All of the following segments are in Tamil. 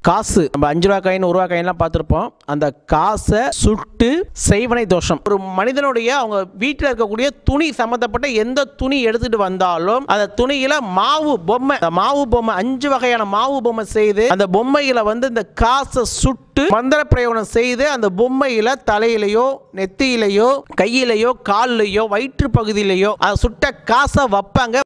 காசு நம்ம அஞ்சு ரூபா காயின் ஒரு ரூபா காயின்லாம் பார்த்துருப்போம் அந்த காசை சுட்டு செய்வனை தோஷம் ஒரு மனிதனுடைய அவங்க வீட்டில் இருக்கக்கூடிய துணி சம்மந்தப்பட்ட எந்த துணி எடுத்துட்டு வந்தாலும் அந்த துணியில மாவு பொம்மை அந்த மாவு பொம்மை அஞ்சு வகையான மாவு பொம்மை செய்து அந்த பொம்மையில வந்து இந்த காசை சுட்டு மந்திர பிரயோகம் செய்து அந்த பொம்மையில தலையிலையோ நெத்தியிலையோ கையிலையோ கால்லையோ வயிற்று பகுதியிலையோ அதை சுட்ட காசை வைப்பாங்க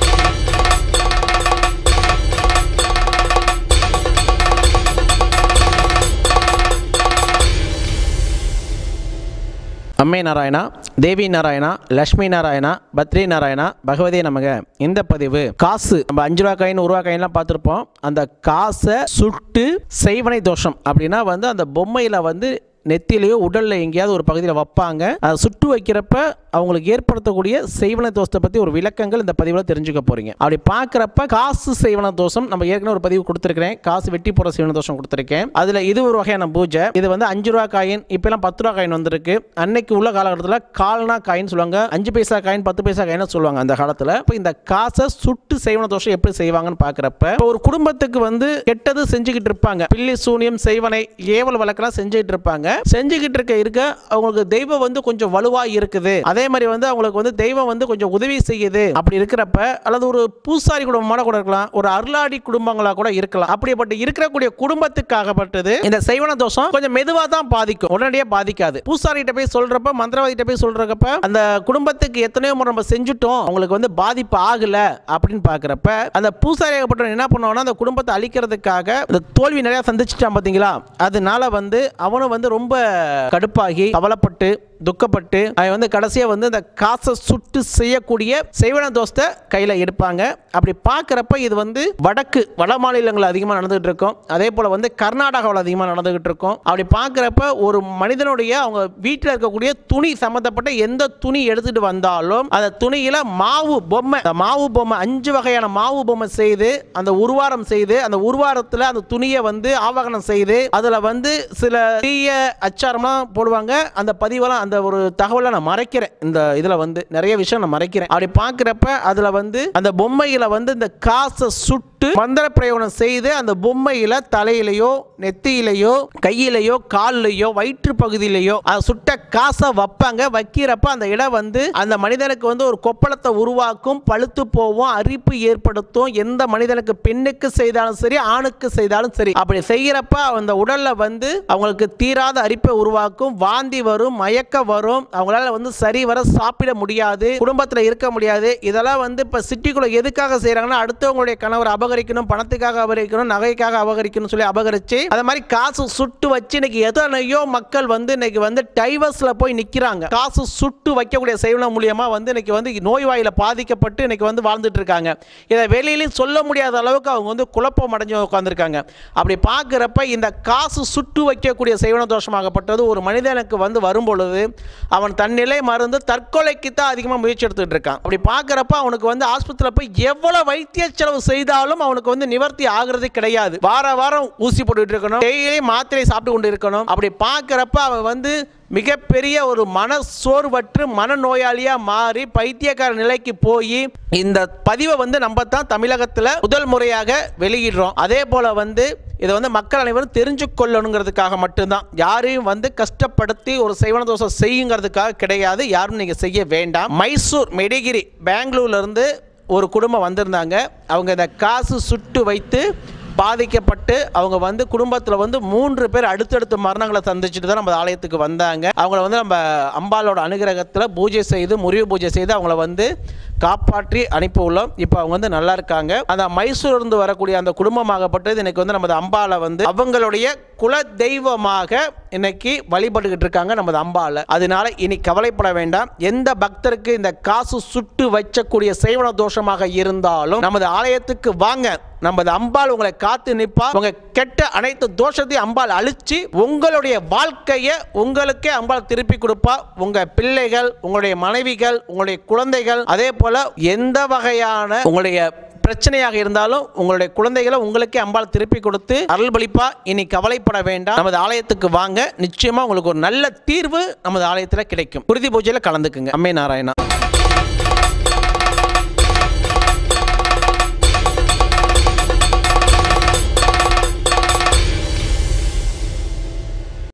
அம்மை நாராயணா தேவி நாராயணா லக்ஷ்மி நாராயணா பத்ரி நாராயணா பகவதி நமக இந்த பதிவு காசு நம்ம அஞ்சு ரூபா காயின் ஒரு ரூபா காயின்லாம் பார்த்துருப்போம் அந்த காசை சுட்டு செய்வனை தோஷம் அப்படின்னா வந்து அந்த பொம்மையில் வந்து நெத்திலேயோ உடலில் எங்கேயாவது ஒரு பகுதியில் வைப்பாங்க அதை சுட்டு வைக்கிறப்ப அவங்களுக்கு ஏற்படுத்தக்கூடிய செய்வன தோஷத்தை பற்றி ஒரு விளக்கங்கள் இந்த பதிவில் தெரிஞ்சுக்க போகிறீங்க அப்படி பார்க்குறப்ப காசு செய்வன தோஷம் நம்ம ஏற்கனவே ஒரு பதிவு கொடுத்துருக்கிறேன் காசு வெட்டி போகிற செய்வன தோஷம் கொடுத்துருக்கேன் அதில் இது ஒரு வகையான பூஜை இது வந்து அஞ்சு ரூபா காயின் இப்போலாம் பத்து ரூபா காயின் வந்திருக்கு அன்னைக்கு உள்ள காலகட்டத்தில் கால்னா காயின் சொல்லுவாங்க அஞ்சு பைசா காயின் பத்து பைசா காயின் சொல்லுவாங்க அந்த காலத்தில் இப்போ இந்த காசை சுட்டு செய்வன தோஷம் எப்படி செய்வாங்கன்னு பார்க்குறப்ப இப்போ ஒரு குடும்பத்துக்கு வந்து கெட்டது செஞ்சுக்கிட்டு இருப்பாங்க பில்லி சூனியம் செய்வனை ஏவல் வழக்கெல்லாம் செஞ்சுக்கிட்டு இருப்பாங்க செஞ்சுக்கிட்டு இருக்க இருக்க அவங்களுக்கு தெய்வம் வந்து கொஞ்சம் வலுவா இருக்குது அதே மாதிரி வந்து அவங்களுக்கு வந்து தெய்வம் வந்து கொஞ்சம் உதவி செய்யுது அப்படி இருக்கிறப்ப அல்லது ஒரு பூசாரி குடும்பமான கூட இருக்கலாம் ஒரு அருளாடி குடும்பங்களா கூட இருக்கலாம் அப்படிப்பட்ட இருக்கக்கூடிய குடும்பத்துக்காகப்பட்டது இந்த செய்வன தோஷம் கொஞ்சம் மெதுவா தான் பாதிக்கும் உடனடியாக பாதிக்காது பூசாரிகிட்ட போய் சொல்றப்ப மந்திரவாதிகிட்ட போய் சொல்றப்ப அந்த குடும்பத்துக்கு எத்தனையோ முறை நம்ம செஞ்சுட்டோம் அவங்களுக்கு வந்து பாதிப்பு ஆகல அப்படின்னு பார்க்குறப்ப அந்த பூசாரியாகப்பட்டவன் என்ன பண்ணுவான்னா அந்த குடும்பத்தை அழிக்கிறதுக்காக இந்த தோல்வி நிறைய சந்திச்சிட்டான் பார்த்தீங்களா அதனால வந்து அவனும் வந்து ரொம்ப கடுப்பாகி கவலைப்பட்டு துக்கப்பட்டு அவன் வந்து கடைசியாக வந்து இந்த காசை சுட்டு செய்யக்கூடிய செய்வன தோசத்தை கையில் எடுப்பாங்க அப்படி பார்க்குறப்ப இது வந்து வடக்கு வட மாநிலங்கள் அதிகமாக நடந்துகிட்டு இருக்கும் அதே போல் வந்து கர்நாடகாவில் அதிகமாக நடந்துகிட்டு இருக்கும் அப்படி பார்க்குறப்ப ஒரு மனிதனுடைய அவங்க வீட்டில் இருக்கக்கூடிய துணி சம்மந்தப்பட்ட எந்த துணி எடுத்துட்டு வந்தாலும் அந்த துணியில் மாவு பொம்மை அந்த மாவு பொம்மை அஞ்சு வகையான மாவு பொம்மை செய்து அந்த உருவாரம் செய்து அந்த உருவாரத்தில் அந்த துணியை வந்து ஆவாகனம் செய்து அதில் வந்து சில தீய அச்சாரம்லாம் போடுவாங்க அந்த பதிவெல்லாம் அந்த ஒரு தகவலை நான் மறைக்கிறேன் இந்த இதில் வந்து நிறைய விஷயம் நான் மறைக்கிறேன் அப்படி பார்க்குறப்ப அதில் வந்து அந்த பொம்மையில் வந்து இந்த காசை சுட்டு மந்திர பிரயோகம் செய்து அந்த பொம்மையில் தலையிலையோ நெத்தியிலையோ கையிலையோ கால்லையோ வயிற்று பகுதியிலையோ அதை சுட்ட காசை வைப்பாங்க வைக்கிறப்ப அந்த இடம் வந்து அந்த மனிதனுக்கு வந்து ஒரு கொப்பளத்தை உருவாக்கும் பழுத்து போவும் அரிப்பு ஏற்படுத்தும் எந்த மனிதனுக்கு பெண்ணுக்கு செய்தாலும் சரி ஆணுக்கு செய்தாலும் சரி அப்படி செய்கிறப்ப அந்த உடல்ல வந்து அவங்களுக்கு தீராத அரிப்பை உருவாக்கும் வாந்தி வரும் மயக்க வரும் அவங்களால வந்து சரி வர சாப்பிட முடியாது குடும்பத்தில் இருக்க முடியாது இதெல்லாம் வந்து இப்போ சிட்டிக்குள்ள எதுக்காக செய்கிறாங்கன்னா அடுத்தவங்களுடைய கணவர் அபகரிக்கணும் பணத்துக்காக அபகரிக்கணும் நகைக்காக அபகரிக்கணும் சொல்லி அபகரிச்சு அது மாதிரி காசு சுட்டு வச்சு இன்னைக்கு எத்தனையோ மக்கள் வந்து இன்னைக்கு வந்து டைவர்ஸ்ல போய் நிற்கிறாங்க காசு சுட்டு வைக்கக்கூடிய செய்வனம் மூலியமா வந்து இன்னைக்கு வந்து நோய்வாயில பாதிக்கப்பட்டு இன்னைக்கு வந்து வாழ்ந்துட்டு இருக்காங்க இதை வெளியிலையும் சொல்ல முடியாத அளவுக்கு அவங்க வந்து குழப்பம் அடைஞ்சு உட்காந்துருக்காங்க அப்படி பார்க்குறப்ப இந்த காசு சுட்டு வைக்கக்கூடிய செய்வன தோஷமாகப்பட்டது ஒரு மனிதனுக்கு வந்து வரும் பொழுது அவன் தன் நிலை மறந்து தற்கொலைக்கு தான் அதிகமாக முயற்சி எடுத்துக்கிட்டு இருக்கான் அப்படி பார்க்குறப்ப அவனுக்கு வந்து ஆஸ்பத்திரியில் போய் எவ்வளவு வைத்திய செலவு செய்தாலும் அவனுக்கு வந்து நிவர்த்தி ஆகிறது கிடையாது வார வாரம் ஊசி போட்டுட்டு இருக்கணும் டெய்லி மாத்திரை சாப்பிட்டு கொண்டு இருக்கணும் அப்படி பார்க்குறப்ப அவன் வந்து மிகப்பெரிய ஒரு மன சோர்வற்று மனநோயாளியாக மாறி பைத்தியக்கார நிலைக்கு போய் இந்த பதிவை வந்து நம்ம தான் தமிழகத்தில் முதல் முறையாக வெளியிடுறோம் அதே போல் வந்து இதை வந்து மக்கள் அனைவரும் தெரிஞ்சு கொள்ளணுங்கிறதுக்காக மட்டும்தான் யாரையும் வந்து கஷ்டப்படுத்தி ஒரு செய்வன தோசை செய்யுங்கிறதுக்காக கிடையாது யாரும் நீங்கள் செய்ய வேண்டாம் மைசூர் மெடிகிரி பெங்களூர்ல இருந்து ஒரு குடும்பம் வந்திருந்தாங்க அவங்க இந்த காசு சுட்டு வைத்து பாதிக்கப்பட்டு அவங்க வந்து குடும்பத்தில் வந்து மூன்று பேர் அடுத்தடுத்த மரணங்களை சந்திச்சுட்டு தான் நம்ம ஆலயத்துக்கு வந்தாங்க அவங்கள வந்து நம்ம அம்பாலோட அனுகிரகத்தில் பூஜை செய்து முறிவு பூஜை செய்து அவங்கள வந்து காப்பாற்றி அனுப்பி உள்ளோம் இப்போ அவங்க வந்து நல்லா இருக்காங்க அந்த மைசூர் இருந்து வரக்கூடிய அந்த குடும்பமாகப்பட்டது இன்னைக்கு வந்து நமது அம்பாலை வந்து அவங்களுடைய குல தெய்வமாக இன்னைக்கு வழிபட்டுக்கிட்டு இருக்காங்க நமது அம்பாலை அதனால இனி கவலைப்பட வேண்டாம் எந்த பக்தருக்கு இந்த காசு சுட்டு வைக்கக்கூடிய செய்வன தோஷமாக இருந்தாலும் நமது ஆலயத்துக்கு வாங்க நமது அம்பாள் உங்களை காத்து நிற்பா உங்க கெட்ட அனைத்து தோஷத்தையும் அம்பாள் அழிச்சு உங்களுடைய வாழ்க்கையை உங்களுக்கே அம்பாள் திருப்பி கொடுப்பா உங்க பிள்ளைகள் உங்களுடைய மனைவிகள் உங்களுடைய குழந்தைகள் அதே போல எந்த வகையான உங்களுடைய பிரச்சனையாக இருந்தாலும் உங்களுடைய குழந்தைகளை உங்களுக்கே அம்பாள் திருப்பி கொடுத்து அருள்பளிப்பா இனி கவலைப்பட வேண்டாம் நமது ஆலயத்துக்கு வாங்க நிச்சயமா உங்களுக்கு ஒரு நல்ல தீர்வு நமது ஆலயத்தில் கிடைக்கும் குருதி பூஜையில் கலந்துக்குங்க அம்மே நாராயணா